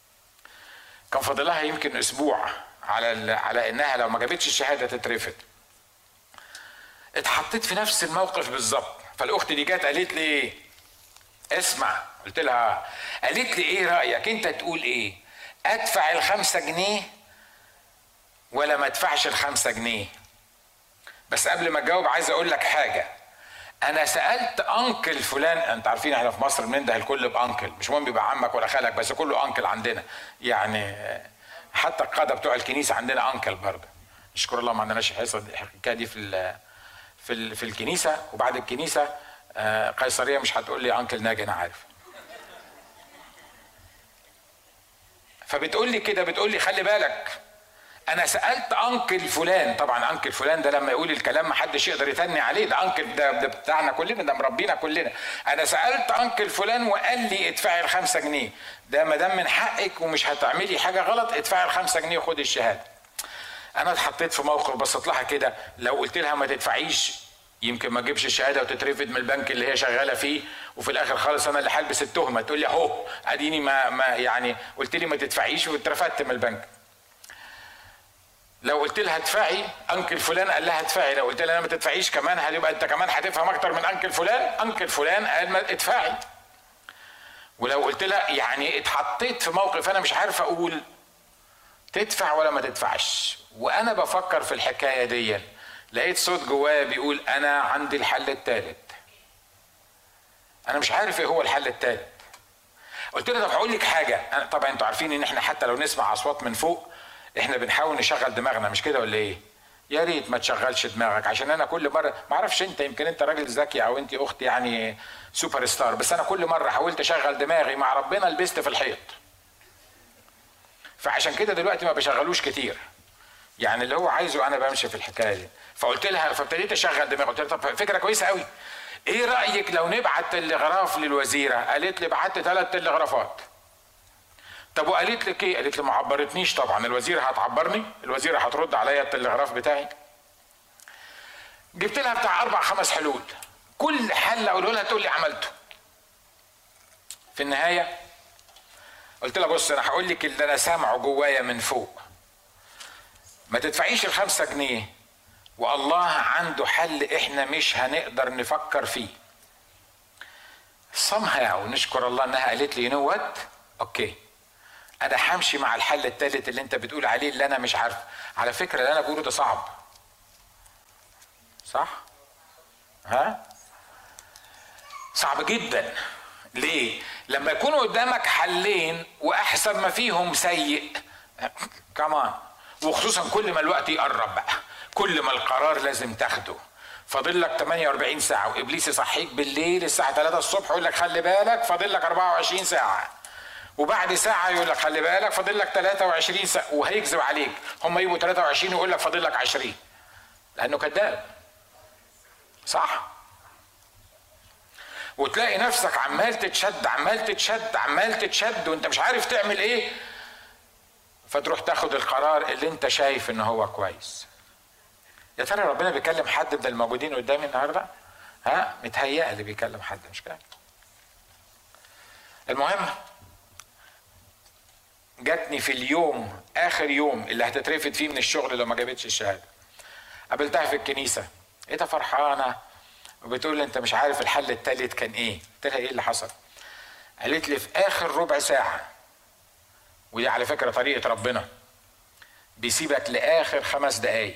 كان فاضلها يمكن اسبوع على على انها لو ما جابتش الشهادة تترفض اتحطيت في نفس الموقف بالظبط فالاخت دي جت قالت لي ايه اسمع قلت لها قالت لي ايه رايك انت تقول ايه ادفع الخمسة جنيه ولا ما ادفعش الخمسة جنيه بس قبل ما اجاوب عايز اقول لك حاجه انا سالت انكل فلان انت عارفين احنا في مصر بننده الكل بانكل مش مهم يبقى عمك ولا خالك بس كله انكل عندنا يعني حتى القاده بتوع الكنيسه عندنا انكل برضه نشكر الله ما عندناش الحصه الحكايه دي في في في الكنيسه وبعد الكنيسه آه، قيصريه مش هتقول لي انكل ناجي انا عارف فبتقول لي كده بتقول لي خلي بالك انا سالت انكل فلان طبعا انكل فلان ده لما يقول الكلام ما حدش يقدر يتني عليه ده انكل ده, ده بتاعنا كلنا ده مربينا كلنا انا سالت انكل فلان وقال لي ادفعي الخمسة جنيه ده ما دام من حقك ومش هتعملي حاجه غلط ادفعي الخمسة جنيه وخدي الشهاده انا اتحطيت في موقف بصيت لها كده لو قلت لها ما تدفعيش يمكن ما تجيبش الشهاده وتترفد من البنك اللي هي شغاله فيه وفي الاخر خالص انا اللي هلبس التهمه تقول لي اهو اديني ما, ما يعني قلت لي ما تدفعيش واترفدت من البنك لو قلت لها ادفعي انكل فلان قال لها ادفعي لو قلت لها ما تدفعيش كمان هتبقى انت كمان هتفهم اكتر من انكل فلان انكل فلان قال ما ادفعي ولو قلت لها يعني اتحطيت في موقف انا مش عارف اقول تدفع ولا ما تدفعش وانا بفكر في الحكايه دي لقيت صوت جوايا بيقول انا عندي الحل الثالث انا مش عارف ايه هو الحل الثالث قلت له طب هقول لك حاجه طبعا انتوا عارفين ان احنا حتى لو نسمع اصوات من فوق احنا بنحاول نشغل دماغنا مش كده ولا ايه يا ريت ما تشغلش دماغك عشان انا كل مره ما اعرفش انت يمكن انت راجل ذكي او انت اخت يعني سوبر ستار بس انا كل مره حاولت اشغل دماغي مع ربنا لبست في الحيط فعشان كده دلوقتي ما بشغلوش كتير يعني اللي هو عايزه انا بمشي في الحكايه دي فقلت لها فابتديت اشغل دماغي قلت لها طب فكره كويسه قوي ايه رايك لو نبعت تلغراف للوزيره قالت لي بعت ثلاث تلغرافات طب وقالت لك ايه؟ قالت لي ما عبرتنيش طبعا الوزيره هتعبرني الوزيره هترد عليا التلغراف بتاعي جبت لها بتاع اربع خمس حلول كل حل اقوله لها تقول لي عملته في النهايه قلت لها بص انا هقول لك اللي انا سامعه جوايا من فوق ما تدفعيش الخمسة جنيه والله عنده حل احنا مش هنقدر نفكر فيه somehow نشكر الله انها قالت لي نو وات اوكي انا همشي مع الحل الثالث اللي انت بتقول عليه اللي انا مش عارفه على فكره اللي انا بقوله ده صعب صح ها صعب جدا ليه لما يكونوا قدامك حلين واحسن ما فيهم سيء كمان وخصوصا كل ما الوقت يقرب بقى كل ما القرار لازم تاخده فاضل لك 48 ساعه وابليس يصحيك بالليل الساعه 3 الصبح يقول لك خلي بالك فاضل لك 24 ساعه وبعد ساعة يقول لك خلي بالك فاضل لك 23 ساعة وهيكذب عليك هم يبقوا 23 ويقول لك فاضل لك 20 لأنه كذاب صح وتلاقي نفسك عمال تتشد عمال تتشد عمال تتشد وانت مش عارف تعمل ايه فتروح تاخد القرار اللي انت شايف ان هو كويس يا ترى ربنا بيكلم حد من الموجودين قدامي النهارده ها متهيأ اللي بيكلم حد مش كده المهم جاتني في اليوم اخر يوم اللي هتترفد فيه من الشغل لو ما جابتش الشهاده قابلتها في الكنيسه لقيتها فرحانه وبتقول لي انت مش عارف الحل التالت كان ايه قلت لها ايه اللي حصل قالت لي في اخر ربع ساعه ودي على فكره طريقه ربنا بيسيبك لاخر خمس دقايق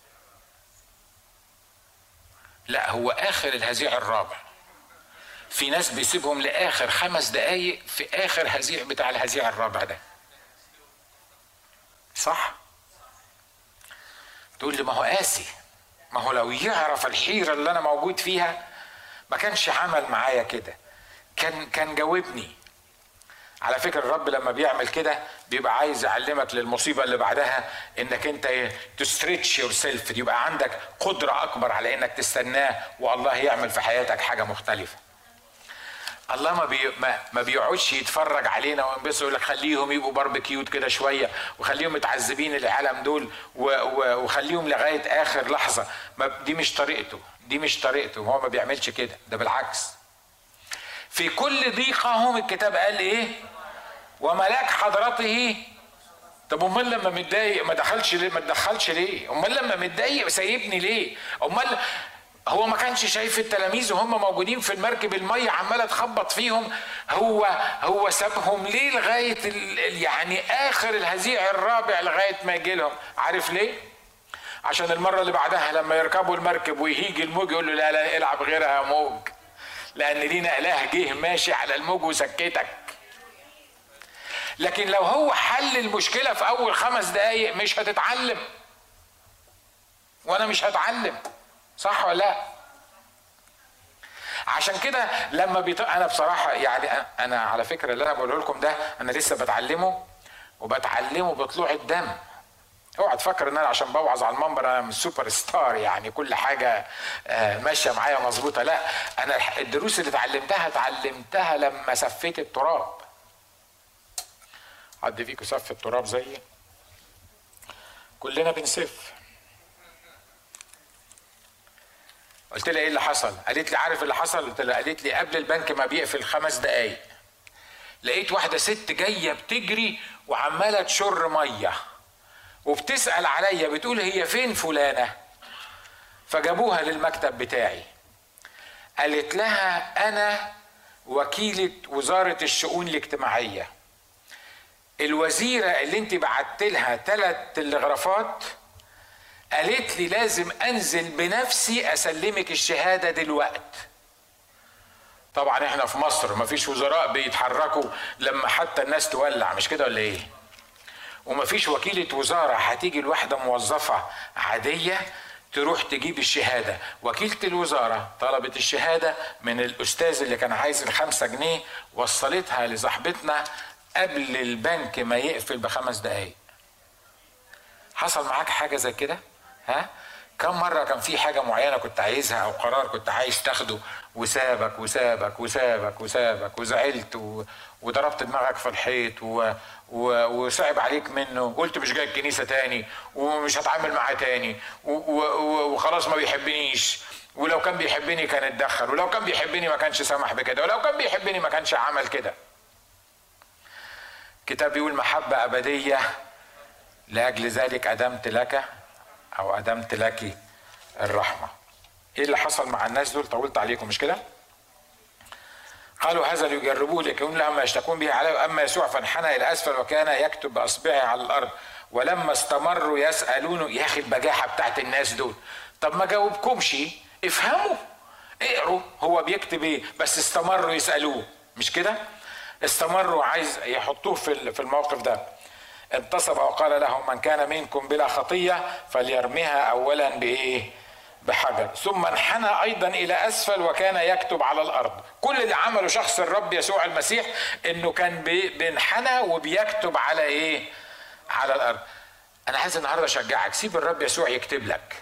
لا هو اخر الهزيع الرابع في ناس بيسيبهم لاخر خمس دقايق في اخر هزيع بتاع الهزيع الرابع ده صح تقول لي ما هو قاسي ما هو لو يعرف الحيرة اللي أنا موجود فيها ما كانش عمل معايا كده كان كان جاوبني على فكرة الرب لما بيعمل كده بيبقى عايز يعلمك للمصيبة اللي بعدها انك انت تستريتش يور سيلف يبقى عندك قدرة اكبر على انك تستناه والله يعمل في حياتك حاجة مختلفة الله ما, بي ما, ما بيقعدش يتفرج علينا وينبسط يقول لك خليهم يبقوا باربيكيوت كده شويه وخليهم متعذبين العالم دول و و وخليهم لغايه اخر لحظه ما دي مش طريقته دي مش طريقته هو ما بيعملش كده ده بالعكس في كل ضيقهم الكتاب قال ايه وملاك حضرته طب امال لما متضايق ما دخلش ليه ما تدخلش ليه امال لما متضايق سايبني ليه امال هو ما كانش شايف التلاميذ وهم موجودين في المركب الميه عماله تخبط فيهم هو هو سابهم ليه لغايه يعني اخر الهزيع الرابع لغايه ما يجي لهم عارف ليه؟ عشان المره اللي بعدها لما يركبوا المركب ويهيج الموج يقول له لا لا العب غيرها يا موج لان لينا اله جه ماشي على الموج وسكتك لكن لو هو حل المشكله في اول خمس دقايق مش هتتعلم وانا مش هتعلم صح ولا لا عشان كده لما بيط... انا بصراحه يعني انا على فكره اللي انا بقوله لكم ده انا لسه بتعلمه وبتعلمه بطلوع الدم اوعى تفكر ان انا عشان بوعظ على المنبر انا مش سوبر ستار يعني كل حاجه آه، ماشيه معايا مظبوطه لا انا الدروس اللي اتعلمتها اتعلمتها لما سفيت التراب حد فيكم سف التراب زيي كلنا بنسف قلت لها ايه اللي حصل قالت لي عارف اللي حصل قلت لها قالت لي قبل البنك ما بيقفل خمس دقايق لقيت واحده ست جايه بتجري وعماله تشر ميه وبتسال عليا بتقول هي فين فلانه فجابوها للمكتب بتاعي قالت لها انا وكيله وزاره الشؤون الاجتماعيه الوزيره اللي انت بعت لها ثلاث تلغرافات قالت لي لازم انزل بنفسي اسلمك الشهاده دلوقت طبعا احنا في مصر مفيش وزراء بيتحركوا لما حتى الناس تولع مش كده ولا ايه ومفيش وكيلة وزارة هتيجي الواحدة موظفة عادية تروح تجيب الشهادة وكيلة الوزارة طلبت الشهادة من الأستاذ اللي كان عايز الخمسة جنيه وصلتها لصاحبتنا قبل البنك ما يقفل بخمس دقايق حصل معاك حاجة زي كده ها كم مرة كان في حاجة معينة كنت عايزها أو قرار كنت عايز تاخده وسابك وسابك وسابك وسابك وزعلت و... وضربت دماغك في الحيط و... و... وصعب عليك منه قلت مش جاي الكنيسة تاني ومش هتعامل معاه تاني و... و... وخلاص ما بيحبنيش ولو كان بيحبني كان اتدخل ولو كان بيحبني ما كانش سمح بكده ولو كان بيحبني ما كانش عمل كده كتاب بيقول محبة أبدية لأجل ذلك أدمت لك او ادمت لك الرحمه ايه اللي حصل مع الناس دول طولت عليكم مش كده قالوا هذا ليجربوه ليكون لهم ما يشتكون به عليه اما يسوع فانحنى الى اسفل وكان يكتب باصبعه على الارض ولما استمروا يسالونه يا اخي البجاحه بتاعت الناس دول طب ما جاوبكمش افهموا اقروا هو بيكتب ايه بس استمروا يسالوه مش كده استمروا عايز يحطوه في الموقف ده انتصب وقال لهم من كان منكم بلا خطية فليرمها أولا بإيه بحجر ثم انحنى أيضا إلى أسفل وكان يكتب على الأرض كل اللي عمله شخص الرب يسوع المسيح إنه كان بينحنى وبيكتب على إيه على الأرض أنا عايز النهاردة أشجعك سيب الرب يسوع يكتب لك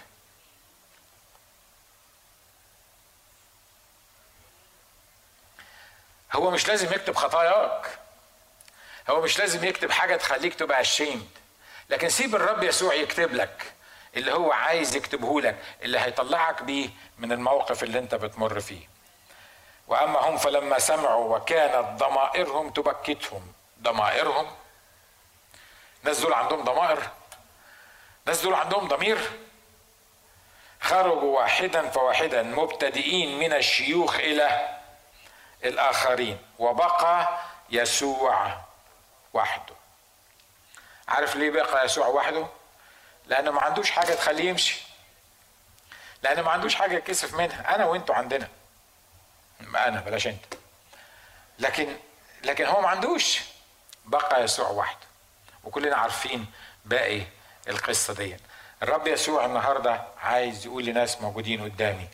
هو مش لازم يكتب خطاياك هو مش لازم يكتب حاجه تخليك تبقى اشيمد لكن سيب الرب يسوع يكتب لك اللي هو عايز يكتبه لك اللي هيطلعك بيه من الموقف اللي انت بتمر فيه واما هم فلما سمعوا وكانت ضمائرهم تبكتهم ضمائرهم ناس دول عندهم ضمائر ناس دول عندهم ضمير خرجوا واحدا فواحدا مبتدئين من الشيوخ الى الاخرين وبقى يسوع وحده عارف ليه بقى يسوع وحده لانه ما عندوش حاجه تخليه يمشي لانه ما عندوش حاجه يكسف منها انا وانتوا عندنا انا بلاش انت لكن لكن هو ما عندوش بقى يسوع وحده وكلنا عارفين باقي القصه دي الرب يسوع النهارده عايز يقول لناس موجودين قدامي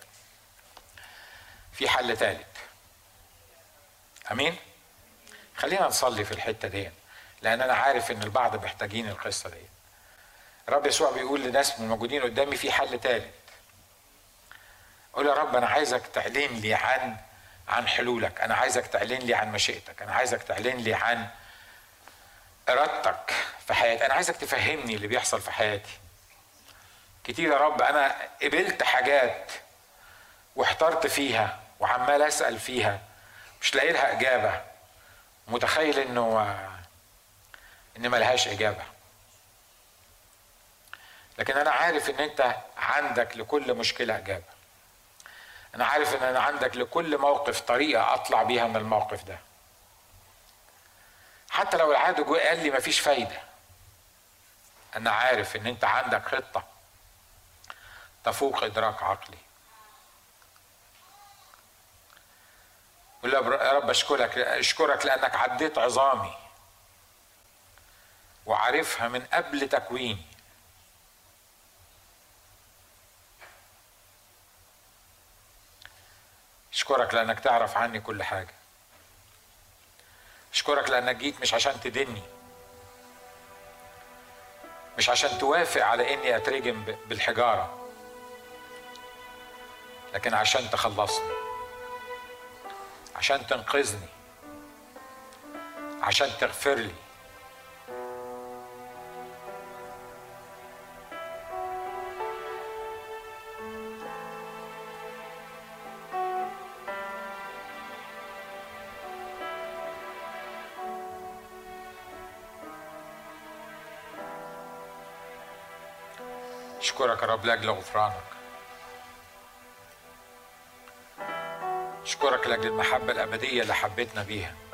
في حل ثالث امين خلينا نصلي في الحته دي لان انا عارف ان البعض محتاجين القصه دي رب يسوع بيقول لناس من الموجودين قدامي في حل ثالث قول يا رب انا عايزك تعلن لي عن عن حلولك انا عايزك تعلن لي عن مشيئتك انا عايزك تعلن لي عن ارادتك في حياتي انا عايزك تفهمني اللي بيحصل في حياتي كتير يا رب انا قبلت حاجات واحترت فيها وعمال اسال فيها مش لاقي لها اجابه متخيل انه ان ملهاش اجابه لكن انا عارف ان انت عندك لكل مشكله اجابه انا عارف ان انا عندك لكل موقف طريقه اطلع بيها من الموقف ده حتى لو العدو جه قال لي مفيش فايده انا عارف ان انت عندك خطه تفوق ادراك عقلي قول له يا رب اشكرك اشكرك لانك عديت عظامي وعارفها من قبل تكويني اشكرك لانك تعرف عني كل حاجه اشكرك لانك جيت مش عشان تدني مش عشان توافق على اني اترجم بالحجاره لكن عشان تخلصني عشان تنقذني عشان تغفر لي اشكرك يا رب لاجل غفرانك اشكرك لاجل المحبه الابديه اللي حبيتنا بيها